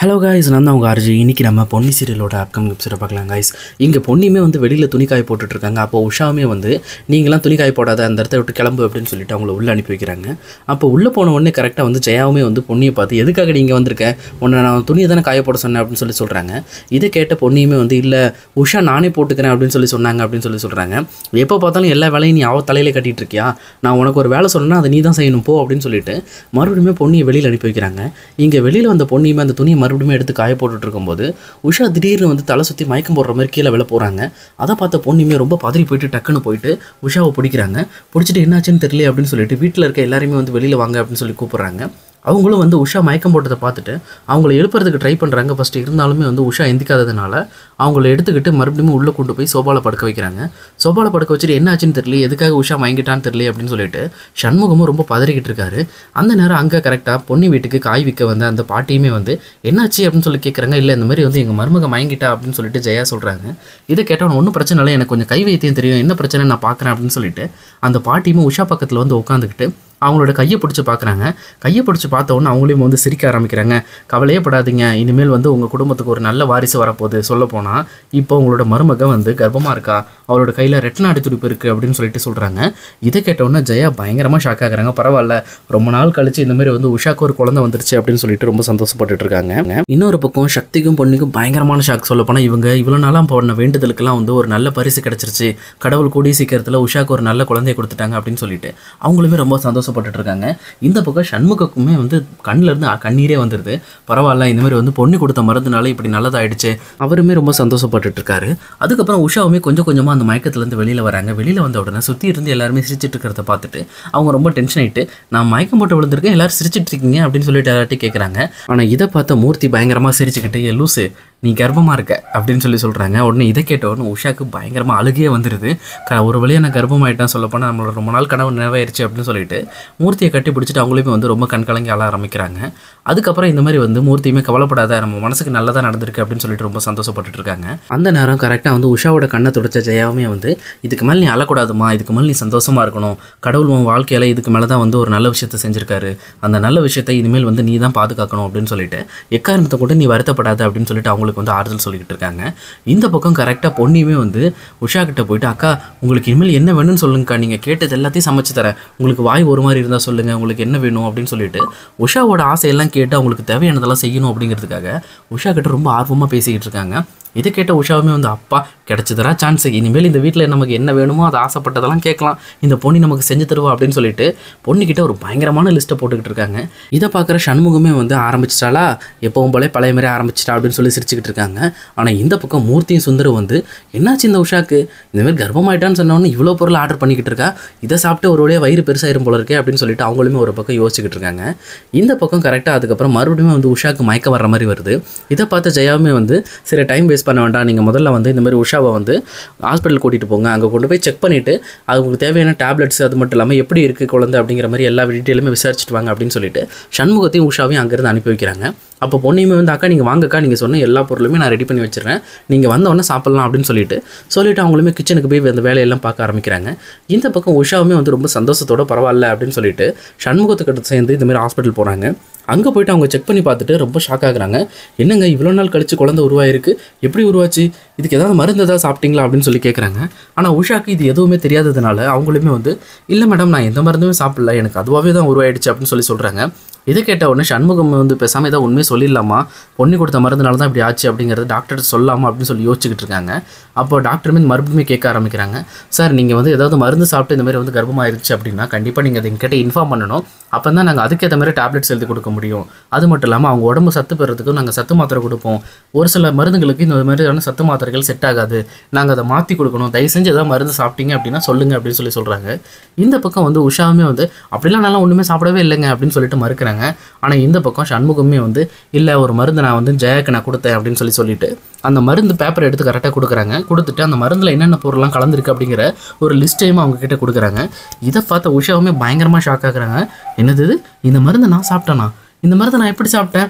Hello guys நான் தான் உங்கள் ஆர்ஜி இன்றைக்கி நம்ம பொன்னி சீரியலோட அப்கமிங் எபிசோட பார்க்கலாம் காய்ஸ் இங்கே பொன்னியுமே வந்து வெளியில் துணி காய போட்டுட்டு இருக்காங்க அப்போ உஷாவுமே வந்து நீங்களாம் துணி காய போடாத அந்த இடத்த விட்டு கிளம்பு அப்படின்னு சொல்லிட்டு அவங்கள உள்ளே அனுப்பி வைக்கிறாங்க அப்போ உள்ளே போன உடனே கரெக்டாக வந்து ஜெயாவுமே வந்து பொன்னியை பார்த்து எதுக்காக நீங்கள் வந்திருக்க உன்னை நான் துணியை தானே காய போட சொன்னேன் அப்படின்னு சொல்லி சொல்கிறாங்க இதை கேட்ட பொன்னியுமே வந்து இல்லை உஷா நானே போட்டுக்கிறேன் அப்படின்னு சொல்லி சொன்னாங்க அப்படின்னு சொல்லி சொல்கிறாங்க எப்போ பார்த்தாலும் எல்லா வேலையும் நீ அவ தலையில கட்டிட்டு இருக்கியா நான் உனக்கு ஒரு வேலை சொன்னேன்னா அதை நீ தான் செய்யணும் போ அப்படின்னு சொல்லிட்டு மறுபடியும் பொன்னியை வெளியில் அனுப்பி வைக்கிறாங்க இங்கே வெளியில் வந்த பொன்னியுமே அந்த துணியை மறுபடியும் எடுத்து காய போட்டுட்டு இருக்கும்போது உஷா திடீர்னு வந்து தலை சுற்றி மயக்கம் போடுற மாதிரி கீழே விழ போகிறாங்க அதை பார்த்த பொன்னியுமே ரொம்ப பதறி போயிட்டு டக்குன்னு போயிட்டு உஷாவை பிடிக்கிறாங்க பிடிச்சிட்டு என்னாச்சுன்னு தெரியல அப்படின்னு சொல்லிட்டு வீட்டில் இருக்க எல்லாருமே வந்து வெளியில் வாங்க அப்படின்னு சொல்லி கூப்பிட்றாங்க அவங்களும் வந்து உஷா மயக்கம் போட்டதை பார்த்துட்டு அவங்கள எழுப்புறதுக்கு ட்ரை பண்ணுறாங்க ஃபஸ்ட்டு இருந்தாலுமே வந்து உஷா எந்திக்காததுனால அவங்கள எடுத்துக்கிட்டு மறுபடியும் உள்ளே கொண்டு போய் சோபாவில் படுக்க வைக்கிறாங்க சோபாவில் படுக்க வச்சுட்டு என்ன ஆச்சுன்னு தெரியல எதுக்காக உஷா மயங்கிட்டான்னு தெரியல அப்படின்னு சொல்லிட்டு சண்முகமும் ரொம்ப பதறிக்கிட்டு இருக்காரு அந்த நேரம் அங்கே கரெக்டாக பொன்னி வீட்டுக்கு காய் விற்க வந்த அந்த பாட்டியுமே வந்து என்னாச்சு அப்படின்னு சொல்லி கேட்குறாங்க இல்லை இந்த மாதிரி வந்து எங்கள் மருமக மயங்கிட்டா அப்படின்னு சொல்லிட்டு ஜெயா சொல்கிறாங்க இதை கேட்டவன் ஒன்றும் பிரச்சனை இல்லை எனக்கு கொஞ்சம் கை வைத்தியம் தெரியும் என்ன பிரச்சனை நான் பார்க்குறேன் அப்படின்னு சொல்லிட்டு அந்த பாட்டியுமே உஷா பக்கத்தில் வந்து உட்காந்துக்கிட்டு அவங்களோட கையை பிடிச்சி பார்க்குறாங்க கையை பிடிச்சி பார்த்த உடனே அவங்களையும் வந்து சிரிக்க ஆரம்பிக்கிறாங்க கவலையே படாதீங்க இனிமேல் வந்து உங்கள் குடும்பத்துக்கு ஒரு நல்ல வாரிசு வரப்போகுது சொல்ல போனால் இப்போ உங்களோட மருமக வந்து கர்ப்பமாக இருக்கா அவளோட கையில் ரெட்டநாடி துடிப்பு இருக்குது அப்படின்னு சொல்லிட்டு சொல்கிறாங்க இதை கேட்ட உடனே ஜெயா பயங்கரமாக ஷாக் ஆகுறாங்க பரவாயில்ல ரொம்ப நாள் கழிச்சு இந்த மாதிரி வந்து உஷாக்கு ஒரு குழந்தை வந்துருச்சு அப்படின்னு சொல்லிட்டு ரொம்ப சந்தோஷப்பட்டுட்டு இருக்காங்க இன்னொரு பக்கம் சக்திக்கும் பொண்ணுக்கும் பயங்கரமான ஷாக் சொல்ல போனால் இவங்க இவ்வளோ நாளாக பண்ண வேண்டுதலுக்கெல்லாம் வந்து ஒரு நல்ல பரிசு கிடச்சிருச்சு கடவுள் கூடிய சீக்கிரத்தில் உஷாக்கு ஒரு நல்ல குழந்தைய கொடுத்துட்டாங்க அப்படின்னு சொல்லிட்டு அவங்களுமே ரொம்ப சந்தோஷப்பட்டுட்டு இருக்காங்க இந்த பக்கம் சண்முகக்குமே வந்து கண்ணுல இருந்து கண்ணீரே வந்துடுது பரவாயில்ல இந்த மாதிரி வந்து பொண்ணு கொடுத்த மருந்துனால இப்படி நல்லதாயிடுச்சு அவருமே ரொம்ப சந்தோஷப்பட்டுட்டு இருக்காரு அதுக்கப்புறம் உஷாவுமே கொஞ்சம் கொஞ்சமாக அந்த மயக்கத்துலேருந்து வெளியில் வராங்க வெளியில் வந்த உடனே சுற்றி இருந்து எல்லாருமே சிரிச்சிட்டு இருக்கிறத பார்த்துட்டு அவங்க ரொம்ப டென்ஷன் ஆகிட்டு நான் மயக்கம் போட்டு விழுந்திருக்கேன் எல்லாரும் சிரிச்சிட்டு இருக்கீங்க அப்படின்னு சொல்லிட்டு எல்லார்ட்டையும் கேட்குறாங்க ஆனால் இதை பார்த்த மூர்த்தி பயங்கரமாக சிரிச்சுக்கிட்டு "ஏ லூசு நீ கர்ப்பமாக இருக்க அப்படின்னு சொல்லி சொல்கிறாங்க உடனே இதை கேட்ட உடனே உஷாக்கு பயங்கரமாக அழுகையே வந்துடுது க ஒரு வழியாக நான் கர்ப்பமாயிட்டேன் சொல்லப்போனால் நம்மளோட ரொம்ப நாள் கனவு நிறைவேறிச்சு அப்படின்னு சொல்லிட்டு மூர்த்தியை கட்டி பிடிச்சிட்டு அவங்களுமே வந்து ரொம்ப கண் கலங்கி அழ ஆரம்பிக்கிறாங்க அதுக்கப்புறம் இந்த மாதிரி வந்து மூர்த்தியுமே கவலைப்படாத நம்ம மனசுக்கு நல்லதாக நடந்திருக்கு அப்படின்னு சொல்லிட்டு ரொம்ப சந்தோஷப்பட்டுட்டு இருக்காங்க அந்த நேரம் கரெக்டாக வந்து உஷாவோட கண்ணை துடைச்ச ஜெயாவுமே வந்து இதுக்கு மேலே நீ அழக்கூடாதுமா இதுக்கு மேலே நீ சந்தோஷமாக இருக்கணும் கடவுள் உன் வாழ்க்கையில் இதுக்கு மேலே தான் வந்து ஒரு நல்ல விஷயத்தை செஞ்சிருக்காரு அந்த நல்ல விஷயத்தை இனிமேல் வந்து நீ தான் பாதுகாக்கணும் அப்படின்னு சொல்லிட்டு எக்காரணத்தை கூட நீ வருத்தப்படாத அப்படின்னு சொல்லிட்டு அவங்களுக்கு வந்து ஆறுதல் சொல்லிக்கிட்டு இருக்காங்க இந்த பக்கம் கரெக்டாக பொண்ணியுமே வந்து உஷா கிட்ட போயிட்டு அக்கா உங்களுக்கு இனிமேல் என்ன வேணும்னு சொல்லுங்கக்கா நீங்கள் கேட்டது எல்லாத்தையும் சமைச்சு தரேன் உங்களுக்கு வாய் ஒரு மாதிரி இருந்தால் சொல்லுங்கள் உங்களுக்கு என்ன வேணும் அப்படின்னு சொல்லிட்டு உஷாவோட ஆசையெல்லாம் கேட்டு அவங்களுக்கு தேவையானதெல்லாம் செய்யணும் அப்படிங்கிறதுக்காக உஷா கிட்ட ரொம்ப ஆர்வமாக பேசிக்கிட்டு இருக்காங்க இதை கேட்ட உஷாவுமே வந்து அப்பா கிடைச்சதரா சான்ஸ் இனிமேல் இந்த வீட்டில் நமக்கு என்ன வேணுமோ அதை ஆசைப்பட்டதெல்லாம் கேட்கலாம் இந்த பொண்ணி நமக்கு செஞ்சு தருவா அப்படின்னு சொல்லிட்டு பொண்ணுக்கிட்ட ஒரு பயங்கரமான லிஸ்ட்டை போட்டுக்கிட்டு இருக்காங்க இதை பார்க்குற சண்முகமே வந்து ஆரம்பிச்சிட்டாளா எப்பவும் போல பழைய மாதிரி ஆரம்பிச்சிட்டா அப்படின்னு சொல்லி சிரிச்சுக்கிட்டு இருக்காங்க ஆனால் இந்த பக்கம் மூர்த்தியும் சுந்தரம் வந்து என்னாச்சு இந்த உஷாக்கு இந்த மாதிரி கர்ப்பமாயிட்டான்னு சொன்னோன்னே இவ்வளோ பொருள் ஆர்டர் பண்ணிக்கிட்டு இருக்கா இதை சாப்பிட்டு ஒரு வழியாக வயிறு பெருசாயிரும் போல இருக்கே அப்படின்னு சொல்லிட்டு அவங்களுமே ஒரு பக்கம் யோசிச்சுக்கிட்டு இருக்காங்க இந்த பக்கம் கரெக்டாக அதுக்கப்புறம் மறுபடியும் வந்து உஷாக்கு மயக்க வர்ற மாதிரி வருது இதை பார்த்து ஜெயாவுமே வந்து சரி டைம் வேஸ்ட் பண்ண வேண்டாம் நீங்கள் முதல்ல வந்து இந்த மாதிரி உஷாவை வந்து ஹாஸ்பிட்டல் கூட்டிகிட்டு போங்க அங்கே கொண்டு போய் செக் பண்ணிவிட்டு அதுக்கு தேவையான டேப்லெட்ஸ் அது மட்டும் இல்லாமல் எப்படி இருக்குது குழந்தை அப்படிங்கிற மாதிரி எல்லா டீட்டெயிலுமே விசாரிச்சுட்டு வாங்க அப்படின்னு சொல்லிட்டு சண்முகத்தையும் உஷாவையும் அங்கேருந்து அனுப்பி வைக்கிறாங்க அப்போ பொண்ணையுமே வந்து அக்கா நீங்கள் வாங்கக்கா நீங்கள் சொன்ன எல்லா பொருளுமே நான் ரெடி பண்ணி வச்சிடுறேன் நீங்கள் வந்தவொடனே சாப்பிட்லாம் அப்படின்னு சொல்லிட்டு சொல்லிட்டு அவங்களுமே கிச்சனுக்கு போய் அந்த வேலையெல்லாம் பார்க்க ஆரம்பிக்கிறாங்க இந்த பக்கம் உஷாவுமே வந்து ரொம்ப சந்தோஷத்தோட பரவாயில்ல அப்படின்னு சொல்லிட்டு சண்முகத்துக்கிட்ட சேர்ந்து இந்த மாதிரி ஹாஸ்பிட்டல் போகிறாங்க அங்கே போயிட்டு அவங்க செக் பண்ணி பார்த்துட்டு ரொம்ப ஷாக் ஆகுறாங்க என்னங்க இவ்வளோ நாள் கழிச்சு குழந்தை உருவாயிருக்கு எப்படி உருவாச்சு இதுக்கு ஏதாவது மருந்து ஏதாவது சாப்பிட்டீங்களா அப்படின்னு சொல்லி கேட்குறாங்க ஆனால் உஷாக்கு இது எதுவுமே தெரியாததுனால அவங்களுமே வந்து இல்லை மேடம் நான் எந்த மருந்துமே சாப்பிடல எனக்கு அதுவாகவே தான் உருவாயிடுச்சு அப்படின்னு சொல்லி சொல்கிறாங்க இதை கேட்ட உடனே சண்முகம் வந்து பேசாமல் ஏதாவது உண்மையை சொல்லிடலாமா பொண்ணு கொடுத்த மருந்துனால தான் இப்படி ஆச்சு அப்படிங்கிறது டாக்டர் சொல்லாமா அப்படின்னு சொல்லி யோசிச்சுக்கிட்டு இருக்காங்க அப்போ டாக்டருமே மறுபடியும் கேட்க ஆரம்பிக்கிறாங்க சார் நீங்கள் வந்து ஏதாவது மருந்து சாப்பிட்டு இந்த மாதிரி வந்து கர்ப்பமாயிருச்சு அப்படின்னா கண்டிப்பாக நீங்கள் அதை எங்கிட்ட இன்ஃபார்ம் பண்ணணும் அப்போ தான் நாங்கள் அதுக்கேற்ற மாதிரி டேப்லெட்ஸ் எழுதி கொடுக்க முடியும் அது மட்டும் இல்லாமல் அவங்க உடம்பு சத்து பெறதுக்கு நாங்கள் சத்து மாத்திரை கொடுப்போம் ஒரு சில மருந்துகளுக்கு இந்த மாதிரியான சத்து மாத்திரைகள் செட் ஆகாது நாங்கள் அதை மாற்றி கொடுக்கணும் தயவு செஞ்சு ஏதாவது மருந்து சாப்பிட்டீங்க அப்படின்னா சொல்லுங்கள் அப்படின்னு சொல்லி சொல்கிறாங்க இந்த பக்கம் வந்து உஷாவுமே வந்து அப்படிலாம் நல்லா ஒன்றுமே சாப்பிடவே இல்லைங்க அப்படின்னு சொல்லிட்டு மறுக்கிறாங்க ஆனால் இந்த பக்கம் சண்முகமே வந்து இல்லை ஒரு மருந்து நான் வந்து ஜெயாக்கு நான் கொடுத்தேன் அப்படின்னு சொல்லி சொல்லிட்டு அந்த மருந்து பேப்பர் எடுத்து கரெக்டாக கொடுக்குறாங்க கொடுத்துட்டு அந்த மருந்தில் என்னென்ன பொருள்லாம் கலந்துருக்கு அப்படிங்கிற ஒரு லிஸ்ட்டையும் அவங்க கிட்ட கொடுக்குறாங்க இதை பார்த்த உஷாவுமே பயங்கரமாக ஷாக் ஆகுறாங்க என்னது இது? இந்த மருந்து நான் சாப்பிட்டேனா இந்த மருந்தை நான் எப்படி சாப்பிட்டேன்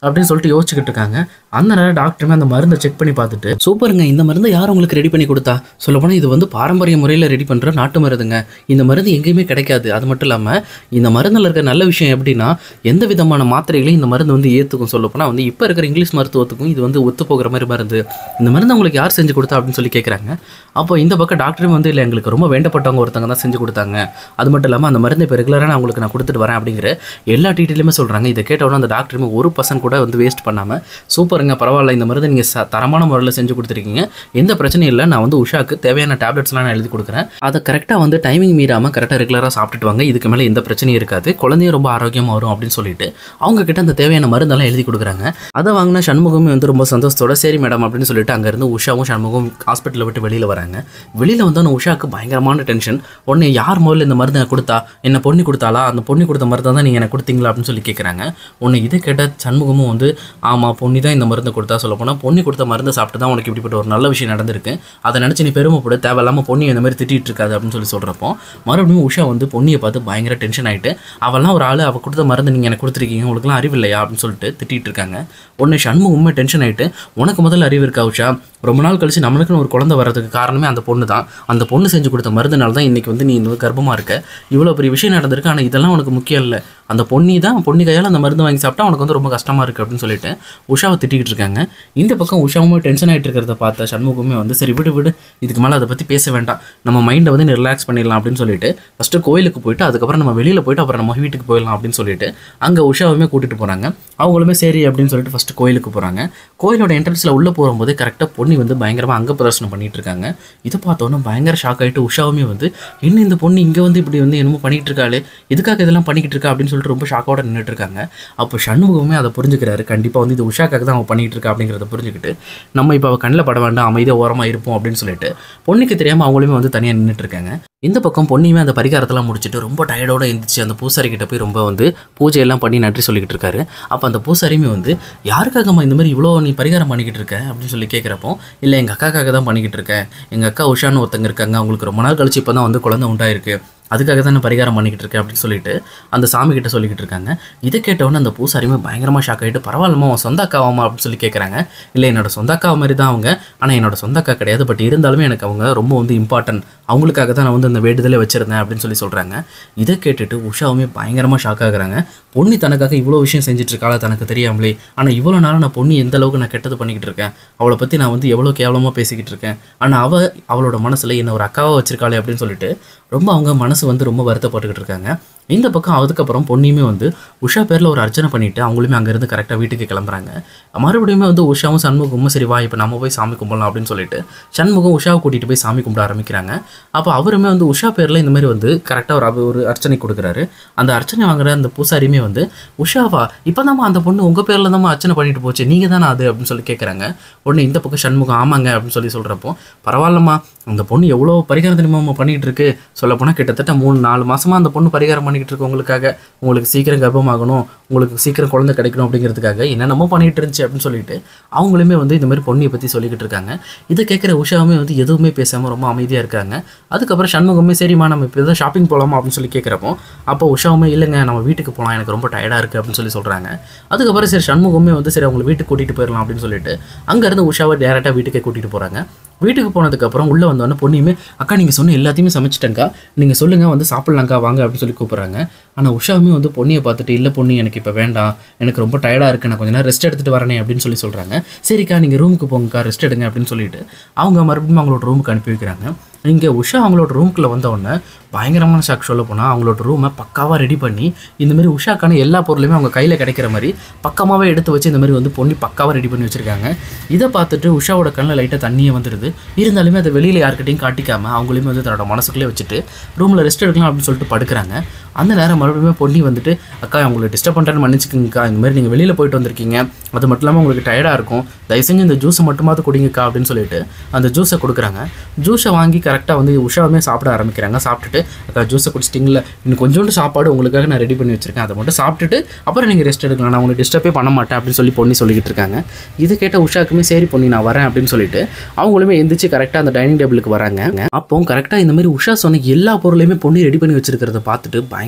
அப்படின்னு சொல்லிட்டு யோசிச்சுக்கிட்டு இருக்காங்க அந்த நேரம் டாக்டருமே அந்த மருந்தை செக் பண்ணி பார்த்துட்டு சூப்பருங்க இந்த மருந்தை யார் உங்களுக்கு ரெடி பண்ணி கொடுத்தா சொல்லப்போனால் இது வந்து பாரம்பரிய முறையில் ரெடி பண்ணுற நாட்டு மருந்துங்க இந்த மருந்து எங்கேயுமே கிடைக்காது அது மட்டும் இல்லாமல் இந்த மருந்தில் இருக்க நல்ல விஷயம் எப்படின்னா எந்த விதமான மாத்திரைகளையும் இந்த மருந்து வந்து ஏற்றுக்கும் சொல்லப்போனால் வந்து இப்போ இருக்கிற இங்கிலீஷ் மருத்துவத்துக்கும் இது வந்து ஒத்து போகிற மாதிரி மருந்து இந்த மருந்து உங்களுக்கு யார் செஞ்சு கொடுத்தா அப்படின்னு சொல்லி கேட்குறாங்க அப்போ இந்த பக்கம் டாக்டரும் வந்து இல்லை எங்களுக்கு ரொம்ப வேண்டப்பட்டவங்க ஒருத்தங்க தான் செஞ்சு கொடுத்தாங்க அது மட்டும் இல்லாமல் அந்த மருந்து இப்போ ரெகுலராக நான் உங்களுக்கு நான் கொடுத்துட்டு வரேன் அப்படிங்கிற எல்லா டீட்டெயிலுமே சொல்கிறாங்க இதை கேட்டவுடனே அந்த டாக்டருமே ஒரு பர்சன்ட் கூட வந்து வேஸ்ட் பண்ணாமல் சூப்பருங்க பரவாயில்ல இந்த மருந்து நீங்கள் ச தரமான முறையில் செஞ்சு கொடுத்துருக்கீங்க எந்த பிரச்சனையும் இல்லை நான் வந்து உஷாக்கு தேவையான டேப்லெட்ஸ்லாம் நான் எழுதி கொடுக்குறேன் அதை கரெக்டாக வந்து டைமிங் மீறாமல் கரெக்டாக ரெகுலராக சாப்பிட்டுட்டு வாங்க இதுக்கு மேலே எந்த பிரச்சனையும் இருக்காது குழந்தையும் ரொம்ப ஆரோக்கியமாக வரும் அப்படின்னு சொல்லிட்டு அவங்க கிட்ட அந்த தேவையான மருந்தெல்லாம் எழுதி கொடுக்குறாங்க அதை வாங்கின சண்முகமே வந்து ரொம்ப சந்தோஷத்தோட சரி மேடம் அப்படின்னு சொல்லிட்டு அங்கேருந்து உஷாவும் சண்முகம் ஹாஸ்பிட்டலை விட்டு வெளியில் வராங்க வெளியில் வந்து அந்த உஷாவுக்கு பயங்கரமான டென்ஷன் உடனே யார் முதல்ல இந்த மருந்தை கொடுத்தா என்ன பொண்ணு கொடுத்தாளா அந்த பொண்ணு கொடுத்த மருந்தை தான் நீங்கள் எனக்கு கொடுத்தீங்களா அப்படின்னு சொல்லி கேட்குறாங்க உன்னை இதை கேட்ட சண்முகமும் வந்து ஆமாம் பொண்ணு தான் இந்த மருந்தை கொடுத்தா சொல்ல போனால் பொண்ணு கொடுத்த மருந்தை சாப்பிட்டு தான் உனக்கு இப்படிப்பட்ட ஒரு நல்ல விஷயம் நடந்திருக்கு அதை நினச்சி நீ பெருமைப்பட தேவையில்லாமல் பொண்ணு இந்த மாதிரி திட்டிட்டு இருக்காது அப்படின்னு சொல்லி சொல்கிறப்போ மறுபடியும் உஷா வந்து பொண்ணியை பார்த்து பயங்கர டென்ஷன் ஆகிட்டு அவெல்லாம் ஒரு ஆள் அவள் கொடுத்த மருந்து நீங்கள் எனக்கு கொடுத்துருக்கீங்க உங்களுக்குலாம் அறிவு இல்லையா அப்படின்னு சொல்லிட்டு திட்டிட்டு இருக்காங்க உடனே சண்முகமே டென்ஷன் ஆகிட்டு உனக்கு முதல்ல அறிவு இருக்கா உஷா ரொம்ப நாள் கழிச்சு நம்மளுக்குன்னு ஒரு குழந்தை வர்றதுக்கு காரணமே அந்த பொண்ணு தான் அந்த பொண்ணு செஞ்சு கொடுத்த மருந்துனால தான் இன்றைக்கி வந்து நீ இந்த கர்ப்பமாக இருக்க இவ்வளோ பெரிய விஷயம் நடந்திருக்கு ஆனால் இதெல்லாம் உனக்கு முக்கியம் இல்லை அந்த பொண்ணி தான் பொண்ணு கையால் அந்த மருந்து வாங்கி சாப்பிட்டா உனக்கு வந்து ரொம்ப கஷ்டமாக இருக்குது அப்படின்னு சொல்லிட்டு உஷாவை திட்டிக்கிட்டு இருக்காங்க இந்த பக்கம் உஷாவும் டென்ஷன் ஆகிட்டு இருக்கிறத பார்த்த சண்முகமே வந்து சரி விடு விடு இதுக்கு மேலே அதை பற்றி பேச வேண்டாம் நம்ம மைண்டை வந்து ரிலாக்ஸ் பண்ணிடலாம் அப்படின்னு சொல்லிட்டு ஃபஸ்ட்டு கோயிலுக்கு போயிட்டு அதுக்கப்புறம் நம்ம வெளியில் போயிட்டு அப்புறம் நம்ம வீட்டுக்கு போயிடலாம் அப்படின்னு சொல்லிட்டு அங்கே உஷாவுமே கூட்டிகிட்டு போகிறாங்க அவங்களுமே சரி அப்படின்னு சொல்லிட்டு ஃபஸ்ட்டு கோயிலுக்கு போகிறாங்க கோயிலோட என்ட்ரன்ஸில் உள்ளே போகும்போது கரெக்டாக பொண்ணு வந்து பயங்கரமாக அங்க பிரதர்ஷனம் பண்ணிட்டு இருக்காங்க இதை பார்த்தோன்னே பயங்கர ஷாக் ஆகிட்டு உஷாவுமே வந்து என்ன இந்த பொண்ணு இங்கே வந்து இப்படி வந்து என்னமோ பண்ணிட்டு இருக்காளே எதுக்காக இதெல்லாம் பண்ணிக்கிட்டு இருக்கா அப்படின்னு சொல்லிட்டு ரொம்ப ஷாக்கோட நின்றுட்டு இருக்காங்க அப்போ சண்முகமே அதை புரிஞ்சுக்கிறாரு கண்டிப்பாக வந்து இது உஷாக்காக தான் அவன் பண்ணிட்டு இருக்கா அப்படிங்கிறத புரிஞ்சுக்கிட்டு நம்ம இப்போ அவள் கண்ணில் பட வேண்டாம் அமைதியாக ஓரமாக இருப்போம் அப்படின்னு சொல்லிட்டு பொண்ணுக்கு தெரியாமல் அவங்களுமே வந்து தனியாக நின்றுட்டு இருக்காங்க இந்த பக்கம் பொண்ணையுமே அந்த பரிகாரத்தெல்லாம் முடிச்சுட்டு ரொம்ப டயர்டோட எழுந்திரிச்சு அந்த பூசாரி கிட்ட போய் ரொம்ப வந்து பூஜையெல்லாம் பண்ணி நன்றி சொல்லிக்கிட்டு இருக்காரு அப்போ அந்த பூசாரியுமே வந்து யாருக்காகம்மா இந்த மாதிரி இவ்வளோ நீ பரிகாரம் பண்ணிக்கிட்டு இருக்க அப்படின்னு சொல்லி கேட்குறப்போ இல்லை எங்கள் அக்காக்காக தான் பண்ணிக்கிட்டு இருக்கேன் எங்கள் அக்கா உஷான்னு ஒருத்தங்க இருக்காங்க அவங்களுக்கு ரொம்ப நாள் கழிச்சு இப்போ தான் வந்து குழந்தை உண்டாயிருக்கு அதுக்காக தான் நான் பரிகாரம் பண்ணிக்கிட்டு இருக்கேன் அப்படின்னு சொல்லிட்டு அந்த சாமி கிட்ட சொல்லிக்கிட்டு இருக்காங்க இதை கேட்டவொடனே அந்த பூசாரியுமே பயங்கரமாக ஷாக் ஆகிட்டு பரவாயில்லமா உன் சொந்த அக்காவாமா அப்படின்னு சொல்லி கேட்குறாங்க இல்லை என்னோட சொந்த அக்கா மாதிரி தான் அவங்க ஆனால் என்னோட சொந்த அக்கா கிடையாது பட் இருந்தாலுமே எனக்கு அவங்க ரொம்ப வந்து இம்பார்ட்டன்ட் அவங்களுக்காக தான் நான் வந்து அந்த வேண்டுதலே வச்சிருந்தேன் அப்படின்னு சொல்லி சொல்கிறாங்க இதை கேட்டுட்டு உஷாவுமே பயங்கரமாக ஷாக் ஆகுறாங்க பொண்ணு தனக்காக இவ்வளோ விஷயம் செஞ்சுட்டு இருக்காளா தனக்கு தெரியாமலே ஆனால் இவ்வளோ நாளாக நான் பொண்ணு எந்த அளவுக்கு நான் கெட்டது பண்ணிக்கிட்டு இருக்கேன் அவளை பற்றி நான் வந்து எவ்வளோ கேவலமாக பேசிக்கிட்டு இருக்கேன் ஆனால் அவள் அவளோட மனசில் என்ன ஒரு அக்காவாக வச்சிருக்காளே அப்படின்னு சொல்லிட்டு ரொம்ப அவங்க மனசு வந்து ரொம்ப வருத்தப்பட்டுக்கிட்டு இருக்காங்க இந்த பக்கம் அதுக்கப்புறம் பொண்ணையுமே வந்து உஷா பேரில் ஒரு அர்ச்சனை பண்ணிட்டு அவங்களுமே அங்கேருந்து கரெக்டாக வீட்டுக்கு கிளம்புறாங்க மறுபடியுமே வந்து உஷாவும் சண்முகமும் சரி வா இப்போ நம்ம போய் சாமி கும்பிடலாம் அப்படின்னு சொல்லிட்டு சண்முகம் உஷாவை கூட்டிகிட்டு போய் சாமி கும்பிட ஆரம்பிக்கிறாங்க அப்போ அவருமே வந்து உஷா பேரில் இந்த மாதிரி வந்து கரெக்டாக ஒரு அவ- ஒரு அர்ச்சனை கொடுக்குறாரு அந்த அர்ச்சனை வாங்குற அந்த பூசாரியுமே வந்து உஷாவா இப்போ அந்த பொண்ணு உங்கள் பேரில் தான் அர்ச்சனை பண்ணிட்டு போச்சு நீங்கள் தானே அது அப்படின்னு சொல்லி கேட்குறாங்க உடனே இந்த பக்கம் சண்முகம் ஆமாங்க அப்படின்னு சொல்லி சொல்கிறப்போ பரவாயில்லம்மா அந்த பொண்ணு எவ்வளோ பரிகாரம் தெரியுமா பண்ணிகிட்டு இருக்கு சொல்லப்போனால் கிட்டத்தட்ட மூணு நாலு மாசமா அந்த பொண்ணு பரிகாரம் பண்ணிக்கிட்டு இருக்கு உங்களுக்காக உங்களுக்கு சீக்கிரம் கர்ப்பமாகணும் உங்களுக்கு சீக்கிரம் குழந்தை கிடைக்கணும் அப்படிங்கிறதுக்காக என்னென்னமோ பண்ணிட்டு இருந்துச்சு அப்படின்னு சொல்லிட்டு அவங்களுமே வந்து இந்த மாதிரி பொண்ணியை பற்றி சொல்லிக்கிட்டு இருக்காங்க இதை கேட்குற உஷாவுமே வந்து எதுவுமே பேசாமல் ரொம்ப அமைதியாக இருக்காங்க அதுக்கப்புறம் சண்முகமே சரிம்மா நம்ம இப்போ எதாவது ஷாப்பிங் போகலாமா அப்படின்னு சொல்லி கேட்குறப்போ அப்போ உஷாவுமே இல்லைங்க நம்ம வீட்டுக்கு போகலாம் எனக்கு ரொம்ப டயர்டாக இருக்குது அப்படின்னு சொல்லி சொல்கிறாங்க அதுக்கப்புறம் சரி சண்முகமே வந்து சரி அவங்களை வீட்டுக்கு கூட்டிகிட்டு போயிடலாம் அப்படின்னு சொல்லிட்டு அங்கேருந்து உஷாவை டேரெக்டாக வீட்டுக்கே கூட்டிகிட்டு போகிறாங்க வீட்டுக்கு போனதுக்கப்புறம் உள்ளே வந்தோடனே பொண்ணுமே அக்கா நீங்கள் சொன்ன எல்லாத்தையுமே சமைச்சிட்டேங்க்கா நீங்கள் சொல்லுங்கள் வந்து சாப்பிட்லாங்க்கா வாங்க அப்படின்னு சொல்லி கூப்பிட்றாங்க ஆனால் உஷாவுமே வந்து பொண்ணியை பார்த்துட்டு இல்லை பொண்ணு எனக்கு இப்போ வேண்டாம் எனக்கு ரொம்ப டயர்டாக இருக்கு நான் கொஞ்ச நேரம் ரெஸ்ட் எடுத்துகிட்டு வரேனே அப்படின்னு சொல்லி சொல்கிறாங்க சரிக்கா நீங்கள் ரூமுக்கு போங்கக்கா ரெஸ்ட் எடுங்க அப்படின்னு சொல்லிட்டு அவங்க மறுபடியும் அவங்களோட ரூமுக்கு அனுப்பி வைக்கிறாங்க இங்கே உஷா அவங்களோட ரூம்குள்ளே வந்த உடனே பயங்கரமான ஷாக் சொல்ல போனால் அவங்களோட ரூமை பக்காவாக ரெடி பண்ணி இந்த மாதிரி உஷாக்கான எல்லா பொருளுமே அவங்க கையில் கிடைக்கிற மாதிரி பக்கமாகவே எடுத்து வச்சு இந்த மாதிரி வந்து பொண்ணி பக்காவாக ரெடி பண்ணி வச்சுருக்காங்க இதை பார்த்துட்டு உஷாவோட கண்ணில் லைட்டாக தண்ணியே வந்துடுது இருந்தாலுமே அதை வெளியில் யார்கிட்டையும் காட்டிக்காம அவங்களையுமே வந்து தன்னோட மனசுக்குள்ளே வச்சுட்டு ரூமில் ரெஸ்ட் எடுக்கலாம் அப்படின்னு சொல்லிட்டு படுக்கிறாங்க அந்த நேரம் மறுபடியும் பொண்ணி வந்துட்டு அக்கா உங்களை டிஸ்டர்ப் பண்ணுறேன்னு மன்னிச்சுக்கோங்கக்கா இந்த மாதிரி நீங்கள் வெளியில் போயிட்டு வந்திருக்கீங்க அது மட்டும் இல்லாமல் உங்களுக்கு டயர்டாக இருக்கும் தயவு செஞ்சு இந்த ஜூஸை மட்டுமாவது குடிங்கக்கா அப்படின்னு சொல்லிட்டு அந்த ஜூஸை கொடுக்குறாங்க ஜூஸை வாங்கி கரெக்டாக வந்து உஷாவுமே சாப்பிட ஆரம்பிக்கிறாங்க சாப்பிட்டுட்டு அக்கா ஜூஸை குடிச்சிட்டிங்களா இன்னும் கொஞ்சோண்டு சாப்பாடு உங்களுக்காக நான் ரெடி பண்ணி வச்சிருக்கேன் அதை மட்டும் சாப்பிட்டுட்டு அப்புறம் நீங்கள் ரெஸ்ட் எடுக்கலாம் நான் உங்களுக்கு டிஸ்டர்பே பண்ண மாட்டேன் அப்படின்னு சொல்லி பொண்ணி சொல்லிக்கிட்டு இருக்காங்க இது கேட்ட உஷாக்குமே சரி பொண்ணி நான் வரேன் அப்படின்னு சொல்லிட்டு அவங்களுமே எந்திரிச்சு கரெக்டாக அந்த டைனிங் டேபிளுக்கு வராங்க அப்போ கரெக்டாக இந்த மாதிரி உஷா சொன்ன எல்லா பொருளையுமே பொண்ணி ரெடி பண்ணி வச்சிருக்கிறத பார்த்துட்டு பயங்கரமாக ஷாக்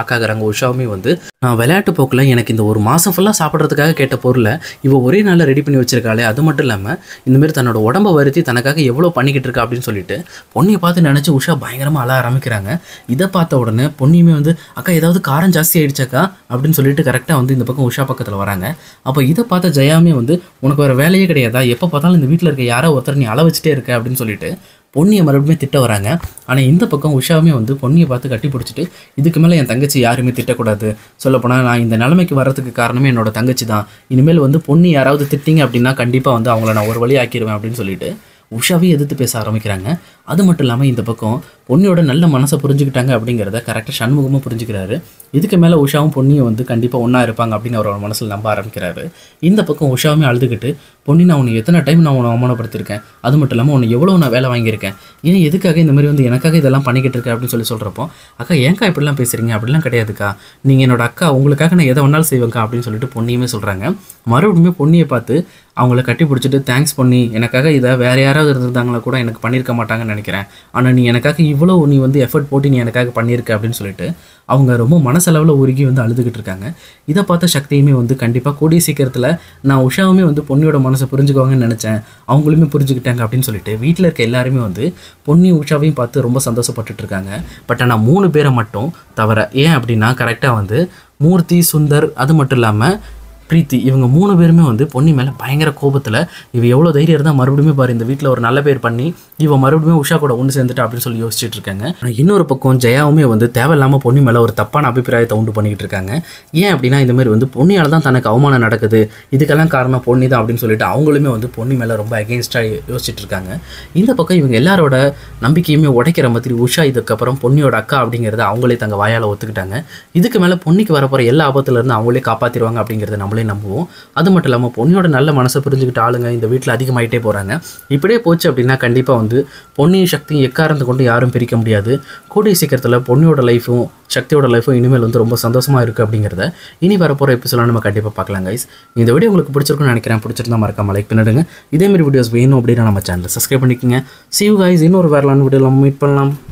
ஷாக் ஆகுறாங்க உஷாவுமே வந்து நான் விளையாட்டு போக்கில் எனக்கு இந்த ஒரு மாதம் ஃபுல்லாக சாப்பிட்றதுக்காக கேட்ட பொருளை இவ ஒரே நாளில் ரெடி பண்ணி வச்சிருக்காளே அது மட்டும் இல்லாமல் இந்தமாரி தன்னோட உடம்ப வருத்தி தனக்காக எவ்வளோ பண்ணிக்கிட்டு இருக்கா அப்படின்னு சொல்லிட்டு பொன்னியை பார்த்து நினச்சி உஷா பயங்கரமாக அழ ஆரம்பிக்கிறாங்க இதை பார்த்த உடனே பொன்னியுமே வந்து அக்கா ஏதாவது காரம் ஜாஸ்தி ஆயிடுச்சாக்கா அப்படின்னு சொல்லிட்டு கரெக்டாக வந்து இந்த பக்கம் உஷா பக்கத்தில் வராங்க அப்போ இதை பார்த்த ஜெயாமே வந்து உனக்கு வேறு வேலையே கிடையாதா எப்போ பார்த்தாலும் இந்த வீட்டில் இருக்க யாரோ ஒருத்தர் நீ அள வச்சுட்டே இருக்க அப்படின்னு சொல்லிட்டு பொன்னியை மறுபடியும் திட்ட வராங்க ஆனால் இந்த பக்கம் உஷாவுமே வந்து பொன்னியை பார்த்து கட்டி பிடிச்சிட்டு இதுக்கு மேலே என் தங்கச்சி யாருமே திட்டக்கூடாது சொல்லப்போனால் நான் இந்த நிலைமைக்கு வர்றதுக்கு காரணமே என்னோட தங்கச்சி தான் இனிமேல் வந்து பொன்னி யாராவது திட்டிங்க அப்படின்னா கண்டிப்பாக வந்து அவங்கள நான் ஒரு வழி ஆக்கிடுவேன் அப்படின்னு சொல்லிட்டு உஷாவே எதிர்த்து பேச ஆரம்பிக்கிறாங்க அது மட்டும் இல்லாமல் இந்த பக்கம் பொன்னியோட நல்ல மனசை புரிஞ்சுக்கிட்டாங்க அப்படிங்கிறத கரெக்டாக சண்முகமாக புரிஞ்சுக்கிறாரு இதுக்கு மேலே உஷாவும் பொன்னியும் வந்து கண்டிப்பாக ஒன்றா இருப்பாங்க அப்படின்னு அவரோட மனசில் நம்ப ஆரம்பிக்கிறாரு இந்த பக்கம் உஷாவுமே அழுதுகிட்டு பொன்னி நான் உன்னை எத்தனை டைம் நான் உன்னை அவமானப்படுத்திருக்கேன் அது மட்டும் இல்லாமல் உன்னை எவ்வளோ நான் வேலை வாங்கியிருக்கேன் ஏன் எதுக்காக இந்த மாதிரி வந்து எனக்காக இதெல்லாம் பண்ணிக்கிட்டு இருக்க அப்படின்னு சொல்லி சொல்கிறப்போ அக்கா ஏன்க்கா இப்படிலாம் பேசுகிறீங்க அப்படிலாம் கிடையாதுக்கா நீங்கள் என்னோட அக்கா உங்களுக்காக நான் எதை வேணாலும் செய்வேங்க்கா அப்படின்னு சொல்லிட்டு பொன்னியுமே சொல்கிறாங்க மறுபடியும் பொன்னியை பார்த்து அவங்கள கட்டி பிடிச்சிட்டு தேங்க்ஸ் பண்ணி எனக்காக இதை வேறு யாராவது இருந்திருந்தாங்களா கூட எனக்கு பண்ணியிருக்க மாட்டாங்கன்னு நினைக்கிறேன் ஆனால் நீ எனக்காக இவ்வளோ நீ வந்து எஃபர்ட் போட்டு நீ எனக்காக பண்ணியிருக்க அப்படின்னு சொல்லிட்டு அவங்க ரொம்ப மனசளவில் உருகி வந்து அழுதுகிட்டு இருக்காங்க இதை பார்த்த சக்தியுமே வந்து கண்டிப்பாக கூடிய சீக்கிரத்தில் நான் உஷாவுமே வந்து பொன்னியோட மனசை புரிஞ்சுக்குவாங்கன்னு நினச்சேன் அவங்களுமே புரிஞ்சுக்கிட்டாங்க அப்படின்னு சொல்லிட்டு வீட்டில் இருக்க எல்லாருமே வந்து பொன்னி உஷாவையும் பார்த்து ரொம்ப சந்தோஷப்பட்டுட்டு இருக்காங்க பட் ஆனால் மூணு பேரை மட்டும் தவிர ஏன் அப்படின்னா கரெக்டாக வந்து மூர்த்தி சுந்தர் அது மட்டும் இல்லாமல் பிரீத்தி இவங்க மூணு பேருமே வந்து பொன்னி மேலே பயங்கர கோபத்தில் இவ எவ்வளோ தைரியம் இருந்தால் மறுபடியும் பாரு இந்த வீட்டில் ஒரு நல்ல பேர் பண்ணி இவ மறுபடியும் உஷா கூட ஒன்று சேர்ந்துட்டா அப்படின்னு சொல்லி யோசிச்சுட்டு இருக்காங்க ஆனா இன்னொரு பக்கம் ஜெயாவுமே வந்து தேவையில்லாமல் பொன்னி மேலே ஒரு தப்பான அபிப்பிராயத்தை உண்டு பண்ணிக்கிட்டு இருக்காங்க ஏன் அப்படின்னா இந்த மாதிரி வந்து பொன்னியால் தான் தனக்கு அவமானம் நடக்குது இதுக்கெல்லாம் காரணம் பொன்னி தான் அப்படின்னு சொல்லிட்டு அவங்களுமே வந்து பொன்னி மேலே ரொம்ப அகேன்ஸ்டாக யோசிச்சுட்டு இருக்காங்க இந்த பக்கம் இவங்க எல்லாரோட நம்பிக்கையுமே உடைக்கிற மாதிரி உஷா இதுக்கப்புறம் பொன்னியோட அக்கா அப்படிங்கிறத அவங்களே தங்க வாயால் ஒத்துக்கிட்டாங்க இதுக்கு மேலே பொன்னிக்கு வரப்போகிற எல்லா ஆபத்துலேருந்து அவங்களே காப்பாற்றிடுவாங்க அப்படிங்கிறத நம்மளே நம்புவோம் அது மட்டும் இல்லாமல் பொன்னியோட நல்ல மனசை புரிஞ்சுக்கிட்ட ஆளுங்க இந்த வீட்டில் அதிகமாயிட்டே போகிறாங்க இப்படியே போச்சு அப்படின்னா கண்டிப்பாக வந்து பொன்னியும் சக்தியும் எக்காரந்து கொண்டு யாரும் பிரிக்க முடியாது கூடிய சீக்கிரத்தில் பொன்னியோட லைஃபும் சக்தியோட லைஃபும் இனிமேல் வந்து ரொம்ப சந்தோஷமாக இருக்குது அப்படிங்கிறத இனி வரப்போகிற எபிசோட நம்ம கண்டிப்பாக பார்க்கலாம் கைஸ் இந்த வீடியோ உங்களுக்கு பிடிச்சிருக்குன்னு நினைக்கிறேன் பிடிச்சிருந்தா மறக்காம லைக் பண்ணிடுங்க இதேமாரி வீடியோஸ் வேணும் அப்படின்னா நம்ம சேனலை சப்ஸ்கிரைப் பண்ணிக்கோங்க see you guys இன்னொரு வேறலான வீடியோவில் மீட் பண்ணலாம்